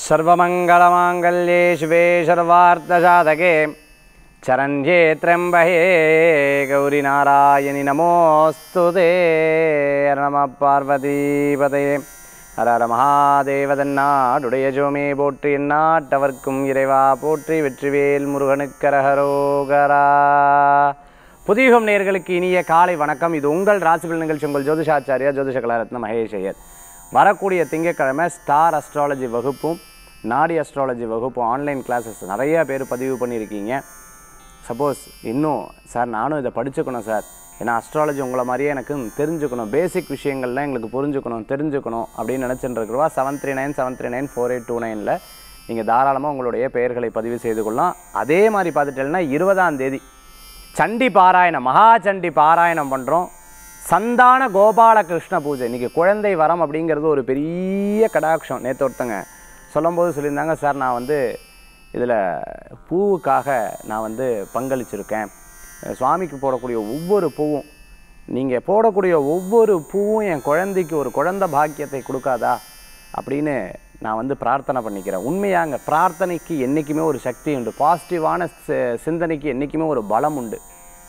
सर्वमङ्गलमाङ्गल्ये शिवे सर्वार्थसाधके चरण्ये त्र्यम्बहे गौरिनारायणि नमोऽस्तु ते नमः பார்வதிபதே ஹர ஹர மகாதேவதன்னாடுடைய ஜோமே போற்றி எந்நாட்டவர்க்கும் இறைவா போற்றி வெற்றிவேல் முருகனுக்கரகரோகரா புதியுகம் நேயர்களுக்கு இனிய காலை வணக்கம் இது உங்கள் ராசிபல் நிகழ்ச்சி உங்கள் ஜோதிஷாச்சாரியா ஜோதிஷ கலாரத்ன மகேஷ் ஐயர் வரக்கூடிய திங்கட்கிழமை ஸ்டார் அஸ்ட்ராலஜி வகுப்பும் நாடி அஸ்ட்ராலஜி வகுப்பும் ஆன்லைன் கிளாஸஸ் நிறைய பேர் பதிவு பண்ணியிருக்கீங்க சப்போஸ் இன்னும் சார் நானும் இதை படிச்சுக்கணும் சார் ஏன்னா அஸ்ட்ராலஜி உங்களை மாதிரியே எனக்கு தெரிஞ்சுக்கணும் பேசிக் விஷயங்கள்லாம் எங்களுக்கு புரிஞ்சுக்கணும் தெரிஞ்சுக்கணும் அப்படின்னு நினச்சிட்டு இருக்கிறவா seven three nine seven three nine four eight two நைனில் நீங்கள் தாராளமாக உங்களுடைய பெயர்களை பதிவு செய்து கொள்ளலாம் அதே மாதிரி பார்த்துட்டேன்னா இருபதாம் தேதி சண்டி பாராயணம் மகா சண்டி பாராயணம் பண்ணுறோம் சந்தான கோபாலகிருஷ்ண பூஜை இன்றைக்கி குழந்தை வரம் அப்படிங்கிறது ஒரு பெரிய கடாட்சம் நேற்று ஒருத்தங்க சொல்லும்போது சொல்லியிருந்தாங்க சார் நான் வந்து இதில் பூவுக்காக நான் வந்து பங்களிச்சிருக்கேன் அஹ் சுவாமிக்கு போடக்கூடிய ஒவ்வொரு பூவும் நீங்கள் போடக்கூடிய ஒவ்வொரு பூவும் என் குழந்தைக்கு ஒரு குழந்தை பாக்கியத்தை கொடுக்காதா அப்படின்னு நான் வந்து பிரார்த்தனை பண்ணிக்கிறேன் உண்மையாங்க பிரார்த்தனைக்கு என்றைக்குமே ஒரு சக்தி உண்டு பாசிட்டிவான சி- சிந்தனைக்கு என்றைக்குமே ஒரு பலம் உண்டு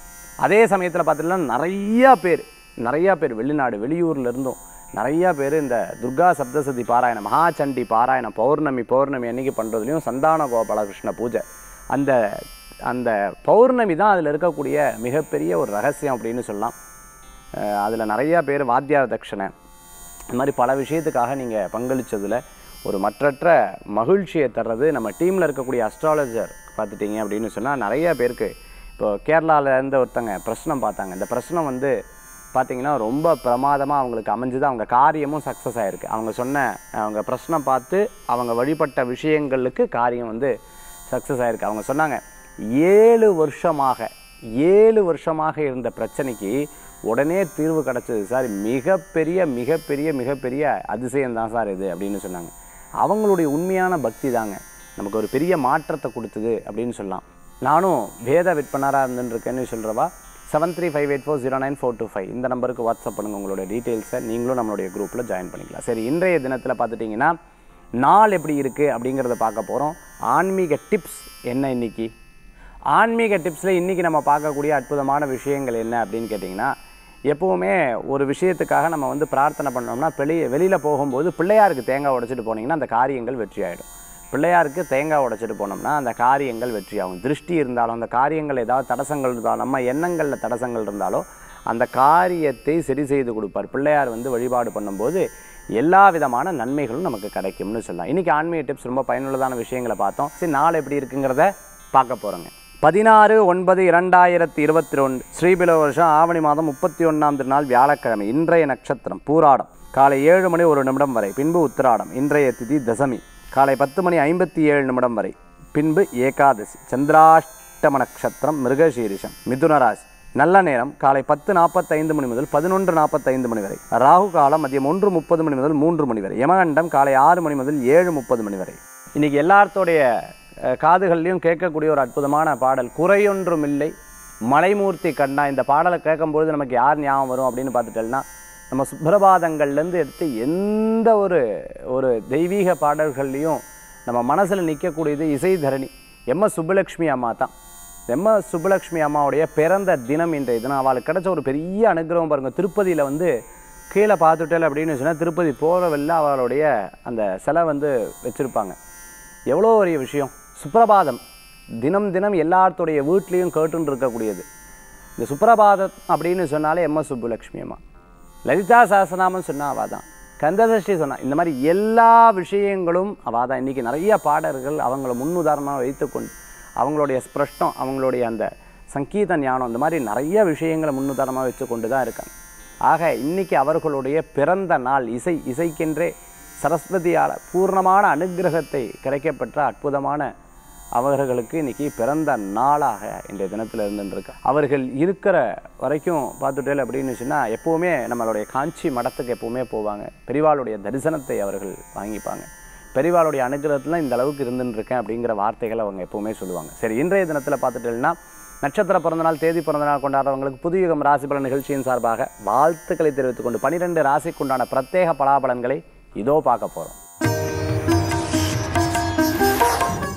அதே சமயத்தில் பார்த்தீங்கன்னா நிறையா பேர் நிறையா பேர் வெளிநாடு வெளியூர்ல இருந்தும் நிறையா பேர் இந்த துர்கா சப்தசதி பாராயணம் மகாச்சண்டி பாராயணம் பௌர்ணமி பௌர்ணமி அன்னைக்கு பண்ணுறதுலையும் சந்தான கோபாலகிருஷ்ண பூஜை அந்த அந்த பௌர்ணமி தான் அதில் இருக்கக்கூடிய மிகப்பெரிய ஒரு ரகசியம் அப்படின்னு சொல்லலாம் அதில் நிறையா பேர் வாத்தியார் தட்சணை இந்த மாதிரி பல விஷயத்துக்காக நீங்கள் பங்களிச்சதுல ஒரு மற்றற்ற மகிழ்ச்சியை தர்றது நம்ம டீமில் இருக்கக்கூடிய அஸ்ட்ராலஜர் பார்த்துட்டீங்க அப்படின்னு சொன்னால் நிறைய பேருக்கு இப்போ கேரளால இருந்து ஒருத்தங்க பிரச்சனம் பார்த்தாங்க இந்த பிரச்சனை வந்து பார்த்தீங்கன்னா ரொம்ப பிரமாதமாக அவங்களுக்கு அமைஞ்சது அவங்க காரியமும் சக்ஸஸ் ஆயிருக்கு அவங்க சொன்ன அவங்க பிரச்சனை பார்த்து அவங்க வழிபட்ட விஷயங்களுக்கு காரியம் வந்து சக்ஸஸ் ஆயிருக்கு அவங்க சொன்னாங்க ஏழு வருஷமாக ஏழு வருஷமாக இருந்த பிரச்சனைக்கு உடனே தீர்வு கிடச்சது சார் மிகப்பெரிய மிகப்பெரிய மிகப்பெரிய அதிசயம் தான் சார் இது அப்படின்னு சொன்னாங்க அவங்களுடைய உண்மையான பக்தி தாங்க நமக்கு ஒரு பெரிய மாற்றத்தை கொடுத்தது அப்படின்னு சொல்லலாம் நானும் வேத விற்பனராக இருந்துருக்கேன்னு சொல்கிறவா seven three five eight four zero nine four two five இந்த நம்பருக்கு வாட்ஸ்அப் பண்ணுங்கள் உங்களுடைய டீட்டெயில்ஸை நீங்களும் நம்மளுடைய குரூப்பில் ஜாயின் பண்ணிக்கலாம் சரி இன்றைய தினத்தில் பார்த்துட்டிங்கன்னா நாள் எப்படி இருக்குது அப்படிங்கிறத பார்க்க போகிறோம் ஆன்மீக டிப்ஸ் என்ன இன்னைக்கு ஆன்மீக டிப்ஸில் இன்றைக்கி நம்ம பார்க்கக்கூடிய அற்புதமான விஷயங்கள் என்ன அப்படின்னு கேட்டிங்கன்னா எப்போவுமே ஒரு விஷயத்துக்காக நம்ம வந்து பிரார்த்தனை பண்ணோம்னா வெளியே வெளியில் போகும்போது பிள்ளையாருக்கு தேங்காய் உடைச்சிட்டு போனீங்கன்னா அந்த காரியங்கள் வெற்றி ஆகிடும் பிள்ளையாருக்கு தேங்காய் உடைச்சிட்டு போனோம்னா அந்த காரியங்கள் வெற்றியாகும் திருஷ்டி இருந்தாலும் அந்த காரியங்கள் ஏதாவது தடசங்கள் இருந்தாலும் நம்ம எண்ணங்களில் தடசங்கள் இருந்தாலும் அந்த காரியத்தை சரி செய்து கொடுப்பார் பிள்ளையார் வந்து வழிபாடு பண்ணும்போது எல்லா விதமான நன்மைகளும் நமக்கு கிடைக்கும்னு சொல்லலாம் இன்றைக்கி ஆன்மீக டிப்ஸ் ரொம்ப பயனுள்ளதான விஷயங்களை பார்த்தோம் சரி நாள் எப்படி இருக்குங்கிறத பார்க்க போகிறோங்க பதினாறு ஒன்பது இரண்டாயிரத்தி இருபத்தி ரெண்டு ஸ்ரீபில வருஷம் ஆவணி மாதம் முப்பத்தி ஒன்றாம் திருநாள் வியாழக்கிழமை இன்றைய நட்சத்திரம் பூராடம் காலை ஏழு மணி ஒரு நிமிடம் வரை பின்பு உத்திராடம் இன்றைய திதி தசமி காலை பத்து மணி ஐம்பத்தி ஏழு நிமிடம் வரை பின்பு ஏகாதசி சந்திராஷ்டம நட்சத்திரம் மிருகசீரிஷம் மிதுன ராசி நல்ல நேரம் காலை பத்து நாற்பத்தைந்து மணி முதல் பதினொன்று நாற்பத்தைந்து மணி வரை ராகு காலம் மதியம் ஒன்று முப்பது மணி முதல் மூன்று மணி வரை யமகண்டம் காலை ஆறு மணி முதல் ஏழு முப்பது மணி வரை இன்னைக்கு எல்லாத்தோடைய அஹ், காதுகள்லையும் கேட்கக்கூடிய ஒரு அற்புதமான பாடல் குறையொன்றும் இல்லை மலைமூர்த்தி கண்ணா இந்த பாடலை கேட்கும்பொழுது நமக்கு யார் ஞாபகம் வரும் அப்படின்னு பார்த்துட்டோம்னா நம்ம சுப்பிரபாதங்கள்லேருந்து எடுத்து எந்த ஒரு ஒரு தெய்வீக பாடல்கள்லையும் நம்ம மனசில் நிற்கக்கூடியது இசைதரணி எம் எஸ் சுப்புலக்ஷ்மி அம்மா தான் எம் எஸ் சுப்புலக்ஷ்மி அம்மாவுடைய பிறந்த தினம் இன்றைய தினம் அவளுக்கு கிடைச்ச ஒரு பெரிய அனுகிரகம் பாருங்கள் திருப்பதியில் வந்து கீழே பார்த்துட்டேல் அப்படின்னு சொன்னால் திருப்பதி போகிற வெளில அவளுடைய அந்த சிலை வந்து வச்சுருப்பாங்க எவ்வளோ பெரிய விஷயம் சுப்பிரபாதம் தினம் தினம் எல்லாத்துடைய வீட்லேயும் கேட்டுன்னு இருக்கக்கூடியது இந்த சுப்பிரபாதம் அப்படின்னு சொன்னாலே எம் எஸ் சுப்புலக்ஷ்மி அம்மா லலிதா சாஸ்திரநாமம் சொன்னா அவள் தான் கந்தசஷ்டி சொன்னா இந்த மாதிரி எல்லா விஷயங்களும் அவள் தான் இன்றைக்கி நிறைய பாடல்கள் அவங்கள முன்னுதாரணமாக வைத்துக்கொண்டு அவங்களுடைய ஸ்பிரஷ்டம் அவங்களுடைய அந்த சங்கீத ஞானம் இந்த மாதிரி நிறைய விஷயங்களை முன்னுதாரணமாக வச்சு கொண்டு தான் இருக்காங்க ஆக இன்னைக்கு அவர்களுடைய பிறந்த நாள் இசை இசைக்கென்றே சரஸ்வதியால் பூர்ணமான அனுக்கிரகத்தை கிடைக்கப்பெற்ற அற்புதமான அவர்களுக்கு இன்னைக்கு பிறந்த நாளாக இன்றைய தினத்தில் இருந்துருக்கு அவர்கள் இருக்கிற வரைக்கும் பார்த்துட்டேல் அப்படின்னு சொன்னால் எப்போவுமே நம்மளுடைய காஞ்சி மடத்துக்கு எப்போவுமே போவாங்க பெரிவாளுடைய தரிசனத்தை அவர்கள் வாங்கிப்பாங்க பெரிவாளுடைய அனுகிரகத்தில் இந்த அளவுக்கு இருந்துருக்கேன் அப்படிங்கிற வார்த்தைகளை அவங்க எப்போவுமே சொல்லுவாங்க சரி இன்றைய தினத்தில் பார்த்துட்டேன்னா நட்சத்திர பிறந்தநாள் தேதி பிறந்தநாள் கொண்டாடுறவங்களுக்கு புதுயுகம் ராசி பலன் நிகழ்ச்சியின் சார்பாக வாழ்த்துக்களை தெரிவித்துக் கொண்டு பனிரெண்டு ராசிக்குண்டான பிரத்யேக பலாபலன்களை இதோ பார்க்க போகிறோம்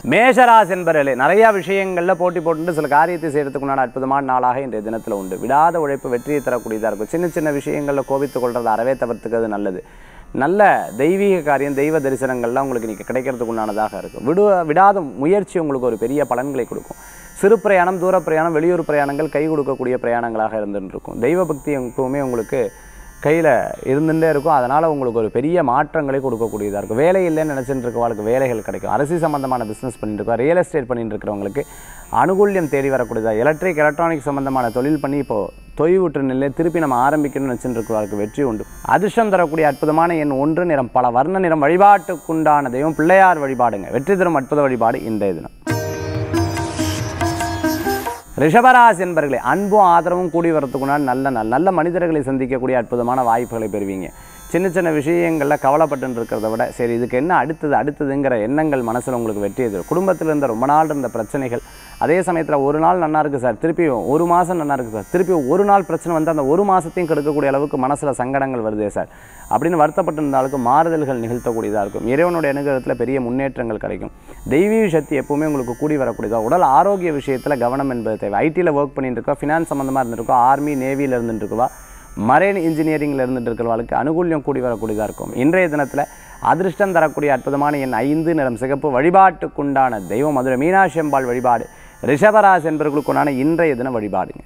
மேஷராசி என்பர்களே நிறையா விஷயங்களில் போட்டி போட்டு சில காரியத்தை செய்கிறதுக்குண்டான அற்புதமான நாளாக இன்றைய தினத்தில் உண்டு விடாத உழைப்பு வெற்றியை தரக்கூடியதாக இருக்கும் சின்ன சின்ன விஷயங்களில் கோபித்து கொள்றது அறவே தவிர்த்துக்கிறது நல்லது நல்ல தெய்வீக காரியம் தெய்வ தரிசனங்கள்லாம் உங்களுக்கு இன்றைக்கி கிடைக்கிறதுக்கு உண்டானதாக இருக்கும் விடு விடாத முயற்சி உங்களுக்கு ஒரு பெரிய பலன்களை கொடுக்கும் சிறு பிரயாணம் தூர பிரயாணம் வெளியூர் பிரயாணங்கள் கை கொடுக்கக்கூடிய பிரயாணங்களாக இருந்துட்டு இருக்கும் தெய்வ பக்தி எப்பவுமே உங்களுக்கு கையில் இருந்துகிட்டே இருக்கும் அதனால் உங்களுக்கு ஒரு பெரிய மாற்றங்களை கொடுக்கக்கூடியதாக இருக்கும் வேலை இல்லைன்னு நினச்சிட்டு இருக்கவங்களுக்கு வேலைகள் கிடைக்கும் அரசு சம்மந்தமான பிஸ்னஸ் பண்ணிட்டு இருக்கோம் ரியல் எஸ்டேட் பண்ணிட்டு இருக்கிறவங்களுக்கு அனுகூல்யம் தேடி வரக்கூடியதாக எலக்ட்ரிக் எலக்ட்ரானிக் சம்மந்தமான தொழில் பண்ணி இப்போது தொய்வுற்ற நிலையை திருப்பி நம்ம ஆரம்பிக்கணும்னு நினச்சிட்டு இருக்கிறவங்களுக்கு வெற்றி உண்டு அதிர்ஷ்டம் தரக்கூடிய அற்புதமான எண் ஒன்று நிறம் பல வர்ண நிறம் வழிபாட்டுக்குண்டான தெய்வம் பிள்ளையார் வழிபாடுங்க வெற்றி தரும் அற்புத வழிபாடு இன்றைய தினம் ரிஷபராசி என்பர்களே அன்பும் ஆதரவும் கூடி வரத்துக்குனால் நல்ல நாள் நல்ல மனிதர்களை சந்திக்கக்கூடிய அற்புதமான வாய்ப்புகளை பெறுவீங்க சின்ன சின்ன விஷயங்களில் கவலைப்பட்டு இருக்கிறத விட சரி இதுக்கு என்ன அடுத்தது அடுத்ததுங்கிற எண்ணங்கள் மனசில் உங்களுக்கு வெற்றி எதிரும் குடும்பத்தில் இருந்த ரொம்ப நாள் இருந்த பிரச்சனைகள் அதே சமயத்தில் ஒரு நாள் நல்லா இருக்குது சார் திருப்பியும் ஒரு மாதம் நல்லா இருக்குது சார் திருப்பி ஒரு நாள் பிரச்சனை வந்து அந்த ஒரு மாதத்தையும் கெடுக்கக்கூடிய அளவுக்கு மனசில் சங்கடங்கள் வருதே சார் அப்படின்னு வருத்தப்பட்டு இருந்தாலும் மாறுதல்கள் நிகழ்த்தக்கூடியதாக இருக்கும் இறைவனுடைய அனுகிரகத்தில் பெரிய முன்னேற்றங்கள் கிடைக்கும் தெய்வீக சக்தி எப்பவுமே உங்களுக்கு கூடி வரக்கூடியதாக உடல் ஆரோக்கிய விஷயத்தில் கவனம் என்பது தேவை ஐடியில் ஒர்க் பண்ணிட்டு இருக்கோம் ஃபினான்ஸ் சம்மந்தமாக இருந்திருக்கோம் ஆர்மி நேவியில் இருந்துட்டு இருக்கவா மரைன் இன்ஜினியரிங்கில் இருந்துட்டு இருக்கிறவர்களுக்கு அனுகூல்யம் கூடி வரக்கூடியதாக இருக்கும் இன்றைய தினத்தில் அதிர்ஷ்டம் தரக்கூடிய அற்புதமான என் ஐந்து நிறம் சிகப்பு வழிபாட்டுக்குண்டான தெய்வம் மதுரை மீனாட்சி அம்பாள் வழிபாடு ரிஷபராசி என்பவர்களுக்குண்டான இன்றைய தின வழிபாடுங்க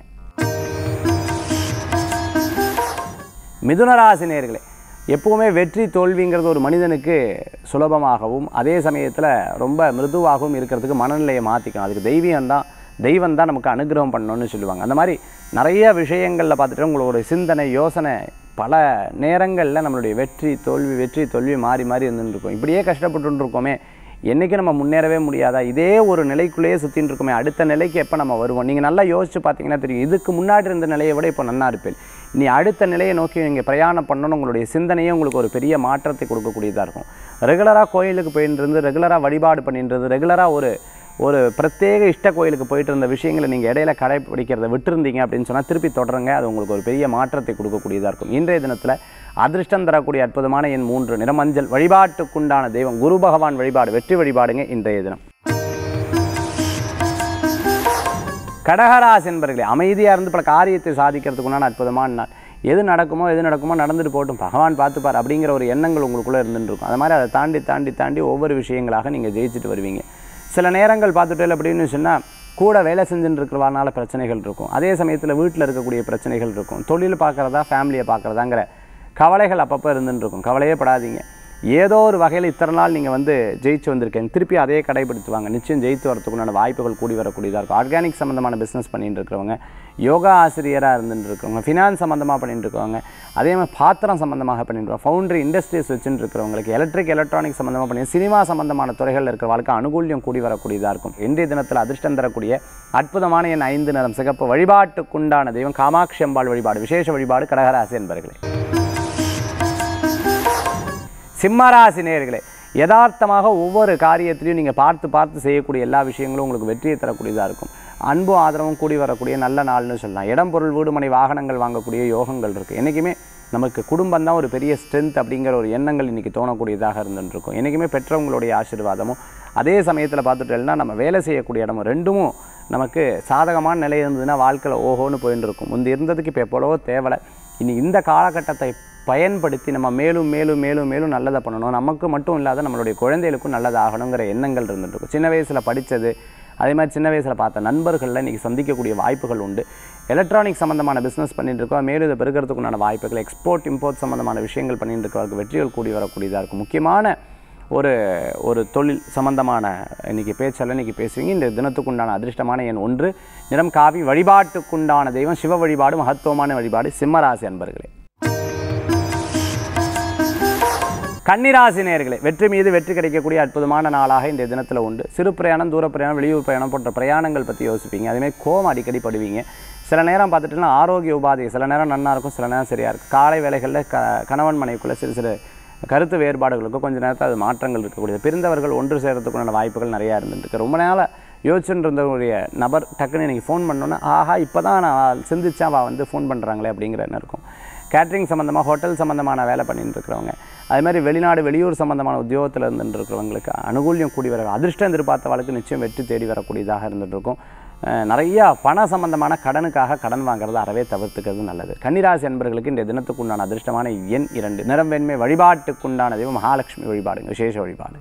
மிதுனராசி நேர்களே எப்பவுமே வெற்றி தோல்விங்கிறது ஒரு மனிதனுக்கு சுலபமாகவும் அதே சமயத்தில் ரொம்ப மிருதுவாகவும் இருக்கிறதுக்கு மனநிலையை மாற்றிக்கணும் அதுக்கு தெய்வீகம் தான் தெய்வம் தான் நமக்கு அனுகிரகம் பண்ணணும்னு சொல்லுவாங்க அந்த மாதிரி நிறைய விஷயங்களில் பார்த்துட்டு உங்களோட சிந்தனை யோசனை பல நேரங்களில் நம்மளுடைய வெற்றி தோல்வி வெற்றி தோல்வி மாறி மாறி இருந்துட்டு இருக்கும் இப்படியே கஷ்டப்பட்டு இருக்கோமே என்றைக்கு நம்ம முன்னேறவே முடியாதா இதே ஒரு நிலைக்குள்ளேயே சுற்றின்னு இருக்கோமே அடுத்த நிலைக்கு எப்போ நம்ம வருவோம் நீங்கள் நல்லா யோசிச்சு பார்த்தீங்கன்னா தெரியும் இதுக்கு முன்னாடி இருந்த நிலையை விட இப்போ நன்னா இருப்பேன் இனி அடுத்த நிலையை நோக்கி நீங்கள் பிரயாணம் பண்ணணும் உங்களுடைய சிந்தனையே உங்களுக்கு ஒரு பெரிய மாற்றத்தை கொடுக்கக்கூடியதாக இருக்கும் ரெகுலராக கோயிலுக்கு போயிட்டு இருந்து ரெகுலராக வழிபாடு பண்ணிட்டு இருந்து ரெகுலராக ஒரு ஒரு பிரத்யேக இஷ்ட கோயிலுக்கு போயிட்டு இருந்த விஷயங்களை நீங்கள் இடையில கடைப்பிடிக்கிறத விட்டுருந்தீங்க அப்படின்னு சொன்னால் திருப்பி தொடருங்க அது உங்களுக்கு ஒரு பெரிய மாற்றத்தை கொடுக்கக்கூடியதாக இருக்கும் இன்றைய தினத்தில் அதிர்ஷ்டம் தரக்கூடிய அற்புதமான எண் மூன்று நிறமஞ்சள் வழிபாட்டுக்குண்டான தெய்வம் குரு பகவான் வழிபாடு வெற்றி வழிபாடுங்க இன்றைய தினம் கடகராசி என்பர்களே அமைதியாக இருந்து பல காரியத்தை சாதிக்கிறதுக்குண்டான அற்புதமான நாள் எது நடக்குமோ எது நடக்குமோ நடந்துட்டு போகட்டும் பகவான் பார்த்துப்பார் அப்படிங்கிற ஒரு எண்ணங்கள் உங்களுக்குள்ளே இருந்துட்டு இருக்கும் அது மாதிரி அதை தாண்டி தாண்டி தாண்டி ஒவ்வொரு விஷயங்களாக நீங்கள் ஜெயிச்சுட்டு வருவீங்க சில நேரங்கள் பார்த்துட்டு அப்படின்னு சொன்னால் கூட வேலை செஞ்சுட்டு இருக்கிறவனால பிரச்சனைகள் இருக்கும் அதே சமயத்தில் வீட்டில் இருக்கக்கூடிய பிரச்சனைகள் இருக்கும் தொழில் பார்க்குறதா ஃபேமிலியை பார்க்குறதாங்கிற கவலைகள் அப்பப்போ இருந்துட்டு இருக்கும் கவலையே படாதீங்க ஏதோ ஒரு வகையில் இத்தனை நாள் நீங்கள் வந்து ஜெயிச்சு வந்திருக்கீங்க திருப்பி அதே கடைபிடித்துவாங்க நிச்சயம் ஜெயித்து வரத்துக்குண்டான வாய்ப்புகள் கூடி வரக்கூடியதாக இருக்கும் ஆர்கானிக் சம்மந்தமான பிஸ்னஸ் பண்ணிட்டு இருக்கிறவங்க யோகா ஆசிரியராக இருந்துட்டு இருக்கவங்க ஃபினான்ஸ் சம்மந்தமாக பண்ணிட்டு இருக்கவங்க அதே மாதிரி பாத்திரம் சம்மந்தமாக பண்ணிட்டு இருக்கோம் ஃபவுண்டரி இண்டஸ்ட்ரீஸ் வச்சுட்டு இருக்கிறவங்களுக்கு எலக்ட்ரிக் எலக்ட்ரானிக் சம்மந்தமாக பண்ணி சினிமா சம்மந்தமான துறைகளில் இருக்கிற வாழ்க்கை அனுகூல்யம் கூடி வரக்கூடியதாக இருக்கும் இன்றைய தினத்தில் அதிர்ஷ்டம் தரக்கூடிய அற்புதமான என் ஐந்து நிறம் சிகப்பு வழிபாட்டுக்குண்டான தெய்வம் காமாட்சி அம்பாள் வழிபாடு விசேஷ வழிபாடு கடகராசி என்பர்களே சிம்மராசி நேயர்களே யதார்த்தமாக ஒவ்வொரு காரியத்திலையும் நீங்கள் பார்த்து பார்த்து செய்யக்கூடிய எல்லா விஷயங்களும் உங்களுக்கு வெற்றியை தரக்கூடியதாக இருக்கும் அன்பும் ஆதரவும் கூடி வரக்கூடிய நல்ல நாள்னு சொல்லலாம் இடம் பொருள் வீடுமனை வாகனங்கள் வாங்கக்கூடிய யோகங்கள் இருக்குது என்றைக்குமே நமக்கு குடும்பம் தான் ஒரு பெரிய ஸ்ட்ரென்த் அப்படிங்கிற ஒரு எண்ணங்கள் இன்றைக்கி தோணக்கூடியதாக இருந்துருக்கும் என்றைக்குமே பெற்றவங்களுடைய ஆசீர்வாதமும் அதே சமயத்தில் பார்த்துட்டோம்னா நம்ம வேலை செய்யக்கூடிய இடமும் ரெண்டும் நமக்கு சாதகமான நிலை இருந்ததுன்னா வாழ்க்கையில் ஓஹோன்னு போயின்னு இருக்கும் முந்தி இருந்ததுக்கு இப்போ எவ்வளவோ தேவலை இனி இந்த காலகட்டத்தை பயன்படுத்தி நம்ம மேலும் மேலும் மேலும் மேலும் நல்லதை பண்ணணும் நமக்கு மட்டும் இல்லாத நம்மளுடைய குழந்தைகளுக்கும் நல்லதாகணுங்கிற எண்ணங்கள் இருந்துட்டு இருக்கும் சின்ன வயசில் படித்தது அதே மாதிரி சின்ன வயசில் பார்த்த நண்பர்களில் இன்றைக்கி சந்திக்கக்கூடிய வாய்ப்புகள் உண்டு எலக்ட்ரானிக் சம்மந்தமான பிஸ்னஸ் பண்ணிட்டு இருக்கோம் மேலும் இதை பெருக்கிறதுக்குண்டான வாய்ப்புகள் எக்ஸ்போர்ட் இம்போர்ட் சம்மந்தமான விஷயங்கள் பண்ணிட்டு இருக்கவருக்கு வெற்றிகள் கூடி வரக்கூடியதாக இருக்கும் முக்கியமான ஒரு ஒரு தொழில் சம்பந்தமான இன்னைக்கு பேச்செல்லாம் இன்னைக்கு பேசுவீங்க இந்த தினத்துக்குண்டான அதிர்ஷ்டமான எண் ஒன்று நிறம் காவி வழிபாட்டுக்குண்டான தெய்வம் சிவ வழிபாடு மகத்துவமான வழிபாடு சிம்மராசி அன்பர்களே கன்னிராசி நேயர்களே வெற்றி மீது வெற்றி கிடைக்கக்கூடிய அற்புதமான நாளாக இந்த தினத்தில் உண்டு சிறு பிரயாணம் தூர பிரயாணம் வெளியூர் பிரயாணம் போன்ற பிரயாணங்கள் பற்றி யோசிப்பீங்க அதேமாதிரி கோவம் அடிக்கடி படுவீங்க சில நேரம் பார்த்துட்டுனா ஆரோக்கிய உபாதை சில நேரம் நன்னா இருக்கும் சில நேரம் சரியாக இருக்கும் காலை வேலைகளில் க கணவன் மனைவிக்குள்ளே சிறு சிறு கருத்து வேறுபாடுகளுக்கும் கொஞ்சம் நேரத்தில் அது மாற்றங்கள் இருக்கக்கூடியது பிரிந்தவர்கள் ஒன்று சேரத்துக்குண்டான வாய்ப்புகள் நிறையா இருந்துருக்கு ரொம்ப நாளாக யோசிச்சுட்டு இருந்தவருடைய நபர் டக்குன்னு எனக்கு ஃபோன் பண்ணோன்னே ஆஹா இப்போ தான் நான் சிந்திச்சேன் அவள் வந்து ஃபோன் பண்ணுறாங்களே அப்படிங்கிற என்ன இருக்கும் கேட்ரிங் சம்மந்தமாக ஹோட்டல் சம்மந்தமான வேலை பண்ணிட்டு இருக்கிறவங்க அதே மாதிரி வெளிநாடு வெளியூர் சம்மந்தமான உத்தியோகத்தில் இருந்துட்டு இருக்கிறவங்களுக்கு அனுகூல்யம் கூடி வர அதிர்ஷ்டம் எதிர்பார்த்தவளுக்கு நிச்சயம் வெற்றி தேடி வரக்கூடியதாக இருந்துட்டு இருக்கும் அஹ் நிறையா பண சம்பந்தமான கடனுக்காக கடன் வாங்குறது அறவே தவிர்த்துக்கிறது நல்லது கன்னிராசி என்பர்களுக்கு இந்த தினத்துக்குண்டான அதிர்ஷ்டமான எண் இரண்டு நிறம் வெண்மை வழிபாட்டுக்குண்டான தெய்வம் மகாலட்சுமி வழிபாடுங்க விசேஷ வழிபாடு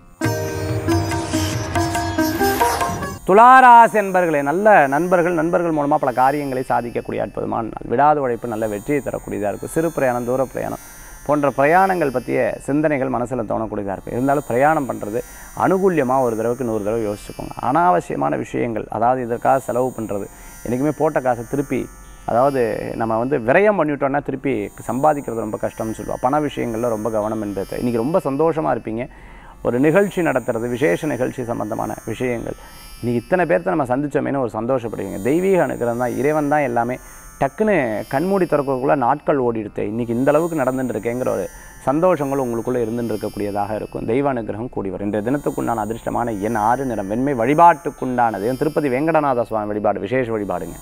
துளாராசி என்பர்களே நல்ல நண்பர்கள் நண்பர்கள் மூலமாக பல காரியங்களை சாதிக்கக்கூடிய அற்புதமான நாள் விடாத உழைப்பு நல்ல வெற்றியை தரக்கூடியதாக இருக்கும் சிறு பிரயாணம் தூர பிரயாணம் போன்ற பிரயாணங்கள் பற்றிய சிந்தனைகள் மனசில் தோணக்கூடியதாக இருக்கும் இருந்தாலும் பிரயாணம் பண்ணுறது அனுகூல்யமாக ஒரு தடவைக்கு நூறு தடவை யோசிச்சுக்கோங்க அனாவசியமான விஷயங்கள் அதாவது இதற்காக செலவு பண்ணுறது என்றைக்குமே போட்ட காசை திருப்பி அதாவது நம்ம வந்து விரயம் பண்ணிவிட்டோம்னா திருப்பி சம்பாதிக்கிறது ரொம்ப கஷ்டம்னு சொல்லுவோம் பண விஷயங்களில் ரொம்ப கவனம் என்பது இன்றைக்கி ரொம்ப சந்தோஷமாக இருப்பீங்க ஒரு நிகழ்ச்சி நடத்துறது விசேஷ நிகழ்ச்சி சம்பந்தமான விஷயங்கள் இன்றைக்கி இத்தனை பேர்த்த நம்ம சந்திச்சோமேனு ஒரு சந்தோஷப்படுவீங்க தெய்வீக அனுகிரகம் தான் இறைவன் தான் எல்லாமே டக்குன்னு கண்மூடி திறக்கக்குள்ள நாட்கள் ஓடிடுது இன்றைக்கி இந்த அளவுக்கு நடந்துட்டு இருக்கேங்கிற ஒரு சந்தோஷங்கள் உங்களுக்குள்ளே இருந்துட்டு இருக்கக்கூடியதாக இருக்கும் தெய்வ அனுகிரகம் கூடி வரும் இன்றைய தினத்துக்குண்டான அதிர்ஷ்டமான எண் ஆறு நிறம் வெண்மை வழிபாட்டுக்குண்டானது திருப்பதி வேங்கடநாத சுவாமி வழிபாடு விசேஷ வழிபாடுங்க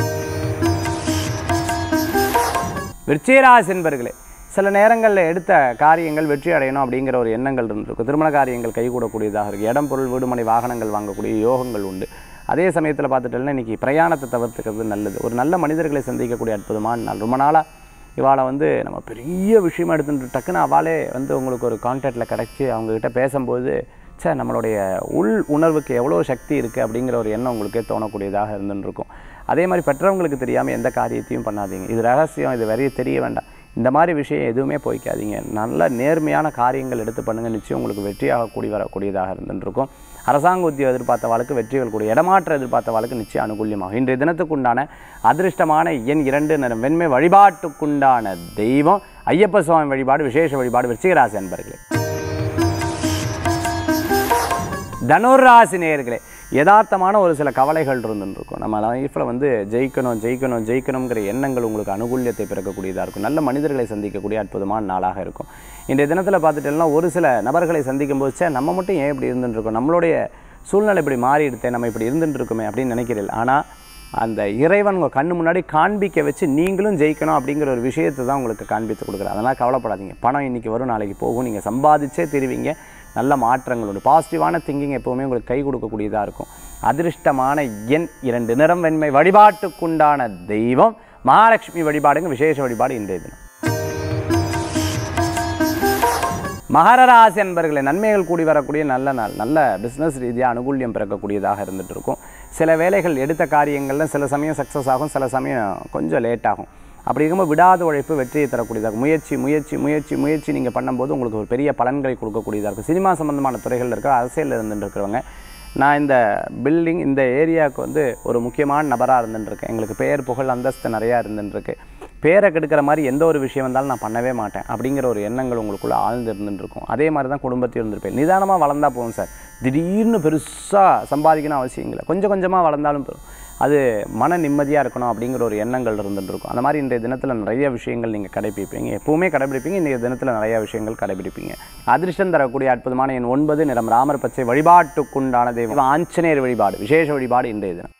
விருச்சிகராசி என்பர்களே சில நேரங்களில் எடுத்த காரியங்கள் வெற்றி அடையணும் அப்படிங்கிற ஒரு எண்ணங்கள் இருந்திருக்கும் திருமண காரியங்கள் கைகூடக்கூடியதாக இருக்குது இடம் பொருள் வீடுமனை வாகனங்கள் வாங்கக்கூடிய யோகங்கள் உண்டு அதே சமயத்தில் பார்த்துட்டோம்னா இன்றைக்கி பிரயாணத்தை தவிர்த்துக்கிறது நல்லது ஒரு நல்ல மனிதர்களை சந்திக்கக்கூடிய அற்புதமான நாள் ரொம்ப நாளாக இவாளை வந்து நம்ம பெரிய விஷயமா எடுத்துட்டு டக்குன்னு அவளே வந்து உங்களுக்கு ஒரு கான்டாக்டில் கிடச்சி அவங்கக்கிட்ட பேசும்போது ச்சே நம்மளுடைய உள் உணர்வுக்கு எவ்வளோ சக்தி இருக்குது அப்படிங்கிற ஒரு எண்ணம் உங்களுக்கே தோணக்கூடியதாக இருந்துன்னு இருக்கும் அதே மாதிரி பெற்றவங்களுக்கு தெரியாமல் எந்த காரியத்தையும் பண்ணாதீங்க இது ரகசியம் இது வரைய தெரிய வேண்டாம் இந்த மாதிரி விஷயம் எதுவுமே போய்க்காதீங்க நல்ல நேர்மையான காரியங்கள் எடுத்து பண்ணுங்கள் நிச்சயம் உங்களுக்கு வெற்றியாக கூடி வரக்கூடியதாக இருந்துட்டு இருக்கும் அரசாங்க உத்தியோகம் எதிர்பார்த்த வாழ்க்கை வெற்றிகள் கூடிய இடமாற்றம் எதிர்பார்த்த வாழ்க்கை நிச்சயம் அனுகூல்யமாகும் இன்றைய தினத்துக்குண்டான அதிர்ஷ்டமான எண் இரண்டு நிறம் வெண்மை வழிபாட்டுக்குண்டான தெய்வம் ஐயப்ப சுவாமி வழிபாடு விசேஷ வழிபாடு விருச்சிகராசி அன்பர்களே தனுராசி நேயர்களே யதார்த்தமான ஒரு சில கவலைகள் இருந்துருக்கும் நம்ம லைஃப்பில் வந்து ஜெயிக்கணும் ஜெயிக்கணும் ஜெயிக்கணுங்கிற எண்ணங்கள் உங்களுக்கு அனுகூல்யத்தை பிறக்கக்கூடியதாக இருக்கும் நல்ல மனிதர்களை சந்திக்கக்கூடிய அற்புதமான நாளாக இருக்கும் இன்றைய தினத்தில் பார்த்துட்டோம்னா ஒரு சில நபர்களை சந்திக்கும் போது "ச்சே, நம்ம மட்டும் ஏன் இப்படி இருந்துருக்கோம் நம்மளுடைய சூழ்நிலை இப்படி மாறிடுத்தே நம்ம இப்படி இருந்துட்டு இருக்கோமே அப்படின்னு நினைக்கிறீர்கள் ஆனால் அந்த இறைவன் உங்கள் கண்ணு முன்னாடி காண்பிக்க வச்சு நீங்களும் ஜெயிக்கணும் அப்படிங்கிற ஒரு விஷயத்தை தான் உங்களுக்கு காண்பித்து கொடுக்குறாரு அதனால் கவலைப்படாதீங்க பணம் இன்றைக்கி வரும் நாளைக்கு போகும் நீங்கள் சம்பாதிச்சே தெரிவிங்க நல்ல மாற்றங்கள் உண்டு பாசிட்டிவான திங்கிங் எப்போவுமே உங்களுக்கு கை கொடுக்கக்கூடியதாக இருக்கும் அதிர்ஷ்டமான எண் இரண்டு நிறம் வெண்மை வழிபாட்டுக்குண்டான தெய்வம் மகாலட்சுமி வழிபாடுங்க விசேஷ வழிபாடு இன்றைய தினம் மகர ராசி என்பர்களே நன்மைகள் கூடி வரக்கூடிய நல்ல நாள் நல்ல பிஸ்னஸ் ரீதியாக அனுகூல்யம் பிறக்கக்கூடியதாக இருந்துட்டு இருக்கும் சில வேலைகள் எடுத்த காரியங்கள்ல சில சமயம் சக்ஸஸ் ஆகும் சில சமயம் கொஞ்சம் லேட் ஆகும் அப்படி இருக்கும்போது விடாத உழைப்பு வெற்றியை தரக்கூடியதாக முயற்சி முயற்சி முயற்சி முயற்சி நீங்கள் பண்ணும்போது உங்களுக்கு ஒரு பெரிய பலன்களை கொடுக்கக்கூடியதாக இருக்கும் சினிமா சம்பந்தமான துறைகளில் இருக்கிற அரசியலில் இருந்துட்டு இருக்கிறவங்க நான் இந்த பில்டிங் இந்த ஏரியாவுக்கு வந்து ஒரு முக்கியமான நபராக இருந்துட்டுருக்கேன் எங்களுக்கு பெயர் புகழ் அந்தஸ்து நிறையா இருந்துட்டுருக்கு பேரை கெடுக்கிற மாதிரி எந்த ஒரு விஷயம் வந்தாலும் நான் பண்ணவே மாட்டேன் அப்படிங்கிற ஒரு எண்ணங்கள் உங்களுக்குள்ளே ஆழ்ந்து இருந்துட்டு இருக்கும் அதே மாதிரி தான் குடும்பத்தையும் இருந்திருப்பேன் நிதானமாக வளர்ந்தா போகும் சார் திடீர்னு பெருசாக சம்பாதிக்கணும் அவசியம் இல்லை கொஞ்சம் கொஞ்சமாக வளர்ந்தாலும் போதும் அது மன நிம்மதியாக இருக்கணும் அப்படிங்கிற ஒரு எண்ணங்கள் இருந்துட்டு இருக்கும் அந்த மாதிரி இன்றைய தினத்தில் நிறைய விஷயங்கள் நீங்கள் கடைபிடிப்பீங்க எப்பவுமே கடைபிடிப்பீங்க இன்றைய தினத்தில் நிறைய விஷயங்கள் கடைபிடிப்பீங்க அதிர்ஷ்டம் தரக்கூடிய அற்புதமான எண் ஒன்பது நிறம் ராமர் பச்சை வழிபாட்டுக்குண்டான தெய்வம் ஆஞ்சநேயர் வழிபாடு விசேஷ வழிபாடு இன்றைய தினம்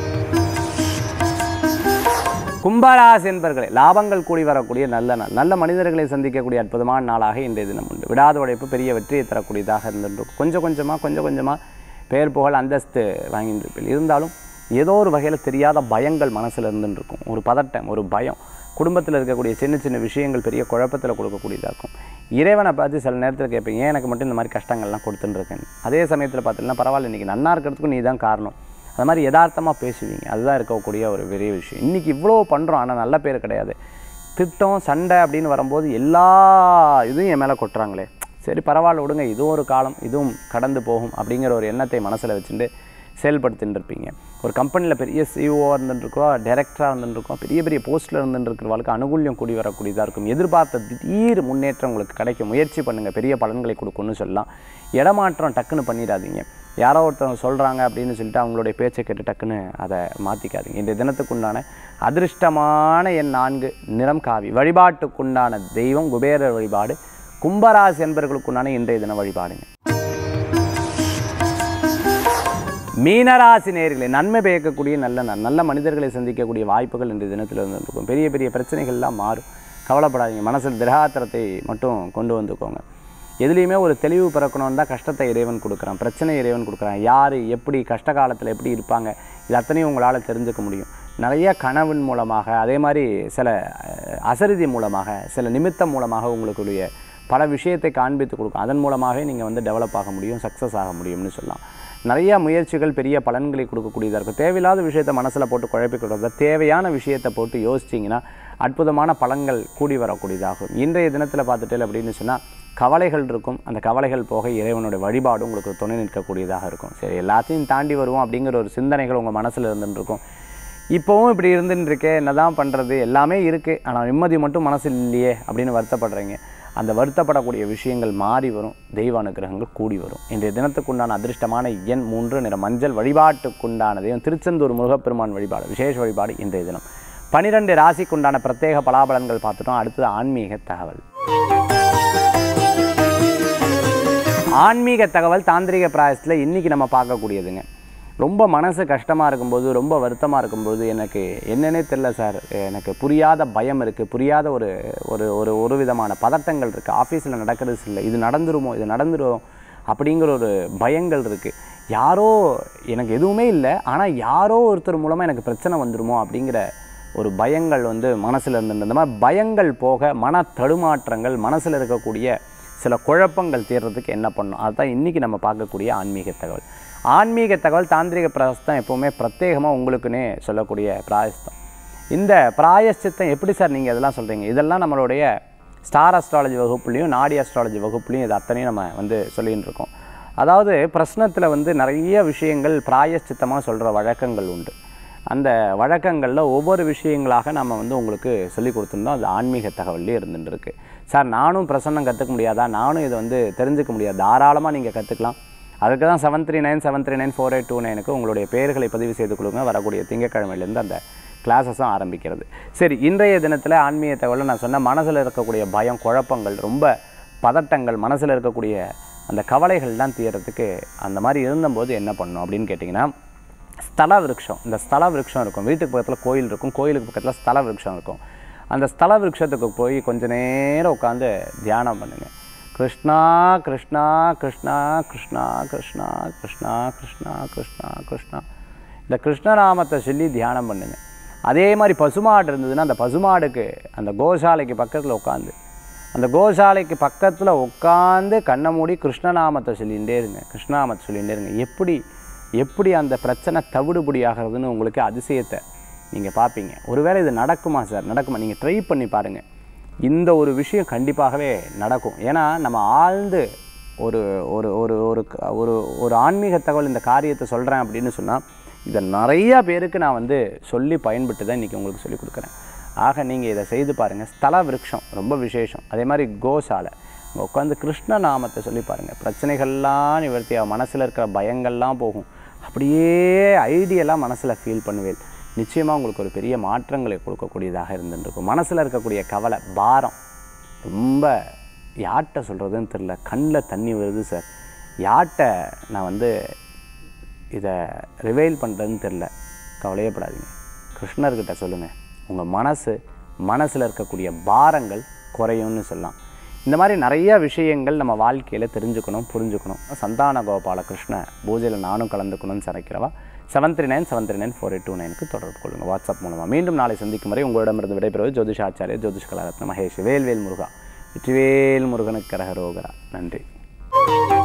கும்பராசி என்பர்களே லாபங்கள் கூடி வரக்கூடிய நல்ல நாள் நல்ல மனிதர்களை சந்திக்கக்கூடிய அற்புதமான நாளாக இன்றைய தினம் உண்டு விடாத உழைப்பு பெரிய வெற்றியை தரக்கூடியதாக இருந்துட்டு கொஞ்சம் கொஞ்சமாக கொஞ்சம் கொஞ்சமாக பெயர் புகழ் அந்தஸ்து வாங்கிட்டு இருப்பீர்கள் இருந்தாலும் ஏதோ ஒரு வகையில் தெரியாத பயங்கள் மனசில் இருந்துட்டு இருக்கும் ஒரு பதட்டம் ஒரு பயம் குடும்பத்தில் இருக்கக்கூடிய சின்ன சின்ன விஷயங்கள் பெரிய குழப்பத்தில் கொடுக்கக்கூடியதாக இருக்கும் இறைவனை பார்த்து சில நேரத்தில் கேட்பீங்க ஏன் எனக்கு மட்டும் இந்த மாதிரி கஷ்டங்கள்லாம் கொடுத்துட்டுருக்கேன் அதே சமயத்தில் பார்த்தீங்கன்னா பரவாயில்ல இன்றைக்கி நன்னா இருக்கிறதுக்கும் நீ தான் காரணம் அது மாதிரி யதார்த்தமாக பேசுவீங்க அதுதான் இருக்கக்கூடிய ஒரு பெரிய விஷயம் இன்றைக்கி இவ்வளோ பண்ணுறோம் ஆனால் நல்ல பேர் கிடையாது திட்டம் சண்டை அப்படின்னு வரும்போது எல்லா இதுவும் என் மேலே கொட்டுறாங்களே சரி பரவாயில்ல விடுங்க இதுவும் ஒரு காலம் இதுவும் கடந்து போகும் அப்படிங்கிற ஒரு எண்ணத்தை மனசில் வச்சுட்டு செயல்படுத்தின்னு இருப்பீங்க ஒரு கம்பெனியில் பெரிய சிஓவாக இருந்துருக்கோம் டைரக்டராக இருந்துருக்கோம் பெரிய பெரிய போஸ்ட்டில் இருந்துருக்கிறவங்களுக்கு அனுகூல்யம் கூடி வரக்கூடியதாக இருக்கும் எதிர்பார்த்த திடீர் முன்னேற்றம் உங்களுக்கு கிடைக்கும் முயற்சி பண்ணுங்கள் பெரிய பலன்களை கொடுக்கும்னு சொல்லலாம் இடமாற்றம் டக்குன்னு பண்ணிடாதீங்க யாரோ ஒருத்தவங்க சொல்கிறாங்க அப்படின்னு சொல்லிட்டு அவங்களுடைய பேச்சை கேட்டு டக்குன்னு அதை மாற்றிக்காதீங்க இந்த தினத்துக்குண்டான அதிர்ஷ்டமான என் நான்கு நிறம் காவி வழிபாட்டுக்குண்டான தெய்வம் குபேரர் வழிபாடு கும்பராசி என்பவர்களுக்குண்டான இன்றைய தின வழிபாடுங்க மீனராசி நேயர்களே நன்மை பயக்கக்கூடிய நல்ல நாள் நல்ல மனிதர்களை சந்திக்கக்கூடிய வாய்ப்புகள் இன்றைய தினத்தில் இருந்திருக்கும் பெரிய பெரிய பிரச்சனைகள்லாம் மாறும் கவலைப்படாதீங்க மனசில் திரகாத்திரத்தை மட்டும் கொண்டு வந்துக்கோங்க எதுலேயுமே ஒரு தெளிவு பிறக்கணும் தான் கஷ்டத்தை இறைவன் கொடுக்குறான் பிரச்சனை இறைவன் கொடுக்குறான் யார் எப்படி கஷ்ட காலத்தில் எப்படி இருப்பாங்க இது அத்தனையும் உங்களால் தெரிஞ்சுக்க முடியும் நிறைய கனவின் மூலமாக அதே மாதிரி சில அஹ், அசரிதி மூலமாக சில நிமித்தம் மூலமாக உங்களுக்குரிய பல விஷயத்தை காண்பித்து கொடுக்கும் அதன் மூலமாகவே நீங்கள் வந்து டெவலப் ஆக முடியும் சக்ஸஸ் ஆக முடியும்னு சொல்லலாம் நிறைய முயற்சிகள் பெரிய பலன்களை கொடுக்கக்கூடியதாக இருக்கும் தேவையில்லாத விஷயத்தை மனசில் போட்டு குழப்பிக்கிறத தேவையான விஷயத்தை போட்டு யோசிச்சிங்கன்னா அற்புதமான பலன்கள் கூடி வரக்கூடியதாகும் இன்றைய தினத்தில் பார்த்துட்டு அப்படின்னு சொன்னால் கவலைகள் இருக்கும் அந்த கவலைகள் போக இறைவனுடைய வழிபாடு உங்களுக்கு துணை நிற்கக்கூடியதாக இருக்கும் சரி எல்லாத்தையும் தாண்டி வருவோம் அப்படிங்கிற ஒரு சிந்தனைகள் உங்கள் மனசில் இருந்துட்டு இருக்கும் இப்போவும் இப்படி இருந்துட்டு இருக்கே என்னதான் பண்ணுறது எல்லாமே இருக்குது ஆனால் நிம்மதி மட்டும் மனசில் இல்லையே அப்படின்னு வருத்தப்படுறீங்க அந்த வருத்தப்படக்கூடிய விஷயங்கள் மாறி வரும் தெய்வ அனுகிரகங்கள் கூடி வரும் இன்றைய தினத்துக்குண்டான அதிர்ஷ்டமான எண் மூன்று நிற மஞ்சள் வழிபாட்டுக்குண்டான தெய்வம் திருச்செந்தூர் முருகப்பெருமான் வழிபாடு விசேஷ வழிபாடு இன்றைய தினம் பனிரெண்டு ராசிக்குண்டான பிரத்யேக பலாபலன்கள் பார்த்துட்டோம் அடுத்தது ஆன்மீக தகவல் ஆன்மீக தகவல் தாந்திரிக பிராயசத்தில் இன்றைக்கி நம்ம பார்க்கக்கூடியதுங்க ரொம்ப மனசு கஷ்டமாக இருக்கும்போது ரொம்ப வருத்தமாக இருக்கும்போது எனக்கு என்னன்னே தெரில சார் எனக்கு புரியாத பயம் இருக்குது புரியாத ஒரு ஒரு ஒரு ஒரு விதமான பதட்டங்கள் இருக்குது ஆஃபீஸில் நடக்கிறது இல்லை இது நடந்துருமோ இது நடந்துரும் அப்படிங்கிற ஒரு பயங்கள் இருக்குது யாரோ எனக்கு எதுவுமே இல்லை ஆனால் யாரோ ஒருத்தர் மூலமாக எனக்கு பிரச்சனை வந்துருமோ அப்படிங்கிற ஒரு பயங்கள் வந்து மனசில் இருந்துட்டு இந்த மாதிரி பயங்கள் போக மன தடுமாற்றங்கள் மனசில் இருக்கக்கூடிய சில குழப்பங்கள் தீர்றதுக்கு என்ன பண்ணணும் அதுதான் இன்றைக்கி நம்ம பார்க்கக்கூடிய ஆன்மீக தகவல் ஆன்மீக தகவல் தாந்திரிக பிராயஸ்தம் எப்போவுமே பிரத்யேகமாக உங்களுக்குன்னே சொல்லக்கூடிய பிராயஸ்தம் இந்த பிராயஷ்சித்தம் எப்படி சார் நீங்கள் இதெல்லாம் சொல்கிறீங்க இதெல்லாம் நம்மளுடைய ஸ்டார் அஸ்ட்ராலஜி வகுப்புலையும் நாடி அஸ்ட்ராலஜி வகுப்புலையும் இது அத்தனையும் நம்ம வந்து சொல்லின்னு இருக்கோம் அதாவது பிரശ്னத்தில் வந்து நிறைய விஷயங்கள் பிராயஷ்சித்தமாக சொல்கிற வழக்கங்கள் உண்டு அந்த வழக்கங்களில் ஒவ்வொரு விஷயங்களாக நம்ம வந்து உங்களுக்கு சொல்லி கொடுத்துருந்தோம் அது ஆன்மீக தகவல்லே இருந்துட்டு இருக்கு சார் நானும் பிரசன்னம் கற்றுக்க முடியாதா நானும் இதை வந்து தெரிஞ்சுக்க முடியாது தாராளமாக நீங்கள் கற்றுக்கலாம் அதுக்கு தான் seven three nine seven three nine four eight two நைனுக்கு உங்களுடைய பெயர்களை பதிவு செய்து கொடுங்க வரக்கூடிய திங்கட்கிழமையிலேருந்து அந்த கிளாஸஸும் ஆரம்பிக்கிறது சரி இன்றைய தினத்தில் ஆன்மீக தகவலை நான் சொன்ன மனசில் இருக்கக்கூடிய பயம் குழப்பங்கள் ரொம்ப பதட்டங்கள் மனசில் இருக்கக்கூடிய அந்த கவலைகள்லாம் தீர்றதுக்கு அந்த மாதிரி இருந்தபோது என்ன பண்ணணும் அப்படின்னு கேட்டிங்கன்னா ஸ்தல விருட்சம் இந்த ஸ்தல விருட்சம் இருக்கும் வீட்டுக்கு பக்கத்தில் கோயில் இருக்கும் கோயிலுக்கு பக்கத்தில் ஸ்தல விருட்சம் இருக்கும் அந்த ஸ்தல விருட்சத்துக்கு போய் கொஞ்ச நேரம் உட்காந்து தியானம் பண்ணுங்கள் கிருஷ்ணா கிருஷ்ணா கிருஷ்ணா கிருஷ்ணா கிருஷ்ணா கிருஷ்ணா கிருஷ்ணா கிருஷ்ணா கிருஷ்ணா இந்த கிருஷ்ணநாமத்தை சொல்லி தியானம் பண்ணுங்க அதே மாதிரி பசுமாடு இருந்ததுன்னா அந்த பசுமாடுக்கு அந்த கோசாலைக்கு பக்கத்தில் உட்காந்து அந்த கோசாலைக்கு பக்கத்தில் உட்காந்து கண்ணை மூடி கிருஷ்ணநாமத்தை சொல்லிகிட்டே இருங்க கிருஷ்ணநாமத்தை சொல்லிகிட்டே இருங்க எப்படி எப்படி அந்த பிரச்சனை தவிடுபடி ஆகிறதுன்னு உங்களுக்கு அதிசயத்தை நீங்கள் பார்ப்பீங்க ஒருவேளை இது நடக்குமா சார் நடக்குமா நீங்கள் ட்ரை பண்ணி பாருங்கள் இந்த ஒரு விஷயம் கண்டிப்பாகவே நடக்கும் ஏன்னா நம்ம ஆழ்ந்து ஒரு ஒரு ஒரு ஒரு க- ஒரு ஒரு ஆன்மீக தகவல் இந்த காரியத்தை சொல்கிறேன் அப்படின்னு சொன்னால் இதை நிறையா பேருக்கு நான் வந்து சொல்லி பயன்பட்டு தான் இன்றைக்கி உங்களுக்கு சொல்லி கொடுக்குறேன் ஆக நீங்கள் இதை செய்து பாருங்கள் ஸ்தல விருட்சம் ரொம்ப விசேஷம் அதே மாதிரி கோசாலை அங்கே உட்காந்து கிருஷ்ண நாமத்தை சொல்லி பாருங்கள் பிரச்சனைகள்லாம் நிவர்த்தியாகும் மனசில் இருக்கிற பயங்கள்லாம் போகும் அப்படியே ஐடியெல்லாம் மனசில் ஃபீல் பண்ணுவேன் நிச்சயமாக உங்களுக்கு ஒரு பெரிய மாற்றங்களை கொடுக்கக்கூடியதாக இருந்துருக்கும் மனசில் இருக்கக்கூடிய கவலை பாரம் ரொம்ப யார்கிட்ட சொல்கிறதுன்னு தெரில கண்ணில் தண்ணி வருது சார் யார்கிட்ட நான் வந்து இதை ரிவைல் பண்ணுறதுன்னு தெரில கவலையப்படாதீங்க கிருஷ்ணர்கிட்ட சொல்லுங்கள் உங்கள் மனசு மனசில் இருக்கக்கூடிய பாரங்கள் குறையும்னு சொல்லலாம் இந்த மாதிரி நிறைய விஷயங்கள் நம்ம வாழ்க்கையில் தெரிஞ்சுக்கணும் புரிஞ்சுக்கணும் சந்தான கோபால கிருஷ்ண பூஜையில் நானும் கலந்துக்கணும்னு சரைக்கிறவா seven three nine seven three nine four eight two நைனுக்கு தொடர்பு கொள்ளுங்கள் வாட்ஸ்அப் மூலமாக மீண்டும் நாளை சந்திக்கும் வரை உங்களிடமிருந்து விடைபெறுவது ஜோதிஷாச்சாரிய ஜோதிஷ் கலாரத்ன மகேஷ் வேல்வேல் முருகா வெற்றிவேல் முருகனுக்கு கரகரோகரா நன்றி